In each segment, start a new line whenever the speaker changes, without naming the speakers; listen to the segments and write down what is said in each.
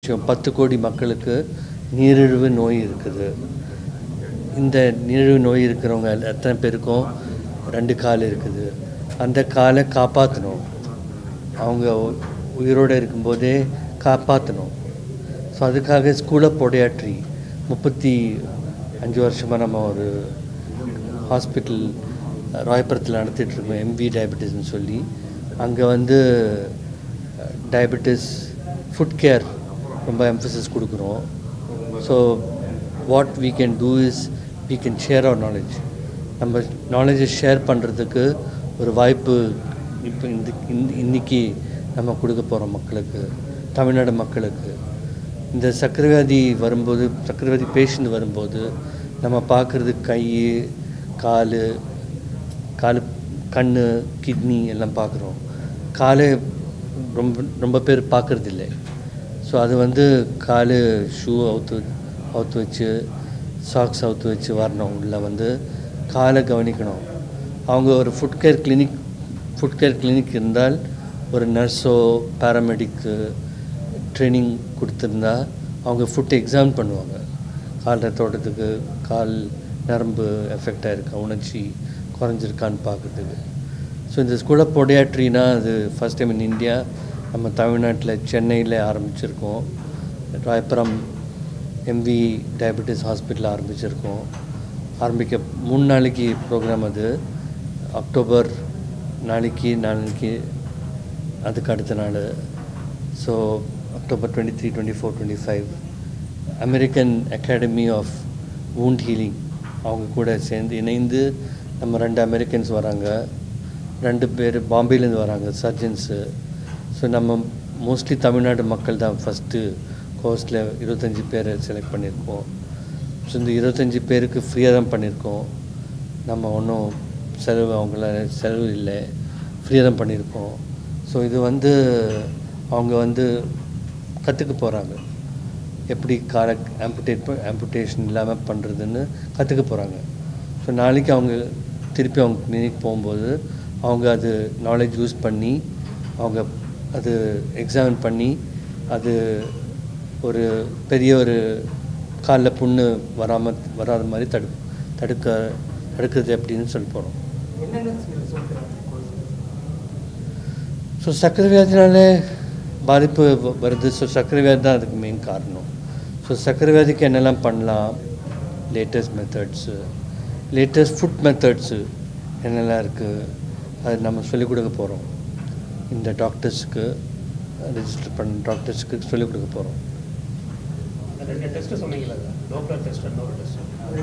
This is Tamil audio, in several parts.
விஷயம் பத்து கோடி மக்களுக்கு நீரிழிவு நோய் இருக்குது இந்த நீரிழிவு நோய் இருக்கிறவங்க எத்தனை பேருக்கும் ரெண்டு கால் இருக்குது அந்த காலை காப்பாற்றணும் அவங்க உ- உயிரோடு இருக்கும்போதே காப்பாற்றணும் ஸோ அதுக்காக ஸ்கூல் ஆஃப் பொடையாட்ரி முப்பத்தி அஞ்சு வருஷமாக நம்ம ஒரு ஹாஸ்பிட்டல் ராயபுரத்தில் நடத்திட்டுருக்கோம் எம்வி டயபெட்டிஸ்னு சொல்லி அங்கே வந்து டயபெட்டிஸ் ஃபுட் கேர் ரொம்ப எம்ஃபசிஸ் கொடுக்குறோம் so what we can do is we can share our knowledge நம்ம நாலேஜை ஷேர் பண்ணுறதுக்கு ஒரு வாய்ப்பு இப்போ இந்த இந்த- இன்னைக்கு நம்ம கொடுக்க போகிறோம் மக்களுக்கு தமிழ்நாடு மக்களுக்கு இந்த சக்கரவியாதி வரும்போது சக்கரவியாதி பேஷண்ட் வரும்போது நம்ம பார்க்குறது கை கால் கால் கண் கிட்னி எல்லாம் பார்க்குறோம் காலை ரொம்ப ரொம்ப பேர் பார்க்கறது இல்லை ஸோ அது வந்து கால் ஷூ அவுத்து அவுத்து வச்சு சாக்ஸ் அவுத்து வச்சு வரணும் உள்ளே வந்து காலை கவனிக்கணும் அவங்க ஒரு foot care clinic foot care clinic இருந்தால் ஒரு நர்ஸோ பேராமெடிக்கு ட்ரைனிங் கொடுத்துருந்தா அவங்க ஃபுட் எக்ஸாம் பண்ணுவாங்க கால் ரத்தோட்டத்துக்கு கால் நரம்பு எஃபெக்ட் ஆகிருக்கா உணர்ச்சி குறைஞ்சிருக்கான்னு பார்க்குறதுக்கு ஸோ இந்த ஸ்கூல் ஆஃப் பொடியாட்ரினா அது ஃபஸ்ட் டைம் இன் இந்தியா நம்ம தமிழ்நாட்டில் சென்னையில் ஆரம்பிச்சிருக்கோம் ராயபுரம் எம்வி டயபெட்டிஸ் ஹாஸ்பிட்டல் ஆரம்பிச்சிருக்கோம் ஆரம்பிக்க மூணு நாளைக்கு ப்ரோக்ராம் அது அக்டோபர் நாளைக்கு நாளைக்கு அதுக்கு அடுத்த நாள் so October twenty three twenty four twenty five American academy of wound healing அவங்க கூட சேர்ந்து இணைந்து நம்ம ரெண்டு அமெரிக்கன்ஸ் வராங்க ரெண்டு பேர் பாம்பேலேருந்து வராங்க சர்ஜன்ஸு ஸோ நம்ம மோஸ்ட்லி தமிழ்நாடு மக்கள் தான் ஃபஸ்ட்டு கோர்ஸில் இருபத்தஞ்சி பேரை செலக்ட் பண்ணியிருக்கோம் ஸோ இந்த இருபத்தஞ்சி பேருக்கு ஃப்ரீயாக தான் பண்ணியிருக்கோம் நம்ம ஒன்றும் செலவு அவங்கள செலவு இல்லை ஃப்ரீயாக தான் பண்ணியிருக்கோம் ஸோ இது வந்து அவங்க வந்து கற்றுக்க போகிறாங்க எப்படி காலை ஆம்புடேட் ஆம்புடேஷன் இல்லாமல் பண்ணுறதுன்னு கற்றுக்க போகிறாங்க ஸோ நாளைக்கு அவங்க திருப்பி அவங்க கிளினிக் போகும்போது அவங்க அது நாலேஜ் யூஸ் பண்ணி அவங்க அது எக்ஸாமின் பண்ணி அது ஒரு பெரிய ஒரு காலில் புண்ணு வராமல் வராத மாதிரி தடு தடுக்க தடுக்கிறது எப்படின்னு சொல்ல போகிறோம் ஸோ சர்க்கரை வியாதினாலே பாதிப்பு வ- வருது ஸோ சர்க்கரை வியாதி தான் அதுக்கு மெயின் காரணம் ஸோ சர்க்கரை வியாதிக்கு என்னெல்லாம் பண்ணலாம் latest methods latest food methods என்னெல்லாம் இருக்குது அது நம்ம சொல்லிக் கொடுக்க போகிறோம் இந்த டாக்டர்ஸ்க்கு ரெஜிஸ்டர் பண்ண டாக்டர்ஸ்க்கு சொல்லிக் கொடுக்க போகிறோம்
ரெண்டு டெஸ்ட் சொன்னீங்கல்ல லோக்கல் டெஸ்ட் இன்னொரு test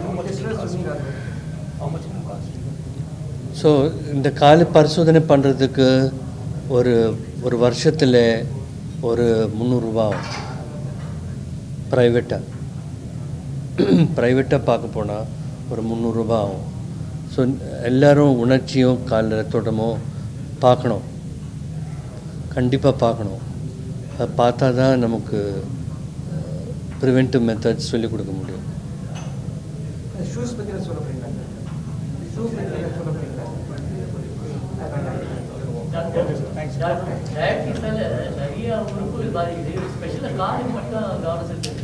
how much it will cost
so இந்த கால பரிசோதனை பண்ணுறதுக்கு ஒரு ஒரு வருஷத்தில் ஒரு முந்நூறுரூவா ப்ரைவேட்டாக ப்ரைவேட்டாக பார்க்க போனால் ஒரு முந்நூறுரூபா ஆகும் ஸோ எல்லாரும் உணர்ச்சியும் கால் ரத்தோட்டமும் பார்க்கணும் கண்டிப்பாக பார்க்கணும் அதை பார்த்தா தான் நமக்கு ப்ரிவென்டிவ் மெத்தட்ஸ் சொல்லிக் கொடுக்க முடியும்
ஷூஸ் பற்றி சொல்ல போறீங்களா ஷூஸ் பற்றி சொல்ல போறீங்களா
டயபிட்டிஸால நிறைய உறுப்புகள் பாதிக்குது ஸ்பெஷலாக காலுக்கு மட்டும் கவனம் செலுத்துது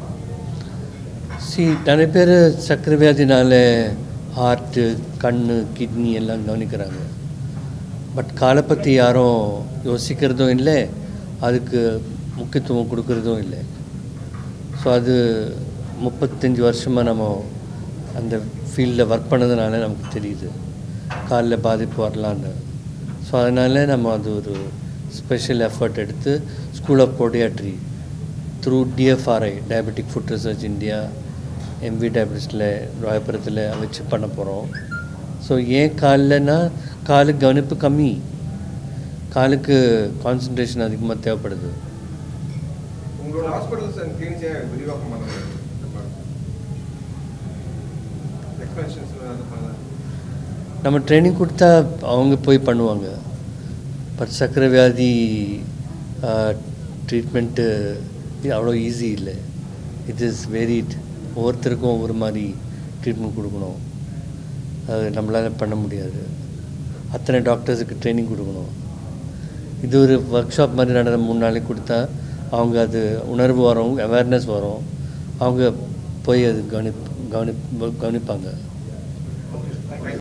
சி நிறைய பேர் சர்க்கரை வியாதினால ஹார்ட்டு கண் கிட்னி எல்லாம் கவனிக்கிறாங்க பட் காலை பற்றி யாரும் யோசிக்கிறதும் இல்லை அதுக்கு முக்கியத்துவம் கொடுக்கறதும் இல்லை ஸோ அது முப்பத்தஞ்சு வருஷமாக நம்ம அந்த ஃபீல்டில் ஒர்க் பண்ணதுனால நமக்கு தெரியுது காலில் பாதிப்பு வரலான்னு ஸோ அதனால நம்ம அது ஒரு ஸ்பெஷல் எஃபர்ட் எடுத்து school of podiatry through DFRI diabetic foot research India MV டயபெட்டிஸில் ராயபுரத்தில் வச்சு பண்ண போகிறோம் ஸோ ஏன் கால்லனா காலுக்கு கவனிப்பு கம்மி காலுக்கு கான்சன்ட்ரேஷன் அதிகமாக தேவைப்படுது
உங்களோட ஹாஸ்பிட்டல்ஸ் அண்ட் கிளினிக்ஸே விரிவாக்கம் பண்ண எக்ஸ்பென்ஷன்ஸ் அது பண்ணலாம்
நம்ம ட்ரைனிங் கொடுத்தா அவங்க போய் பண்ணுவாங்க பட் சர்க்கரை வியாதி ட்ரீட்மெண்ட்டு அவ்வளோ ஈஸி இல்லை இட் இஸ் வெரிட் ஒவ்வொருத்தருக்கும் ஒவ்வொரு மாதிரி ட்ரீட்மெண்ட் கொடுக்கணும் அது நம்மளால் பண்ண முடியாது அத்தனை டாக்டர்ஸுக்கு ட்ரைனிங் கொடுக்கணும் இது ஒரு ஒர்க் ஷாப் மாதிரி நடந்த மூணு நாளைக்கு கொடுத்தா அவங்க அது உணர்வு வரும் அவேர்னஸ் வரும் அவங்க போய் அது கவனி கவனி கவனிப்பாங்க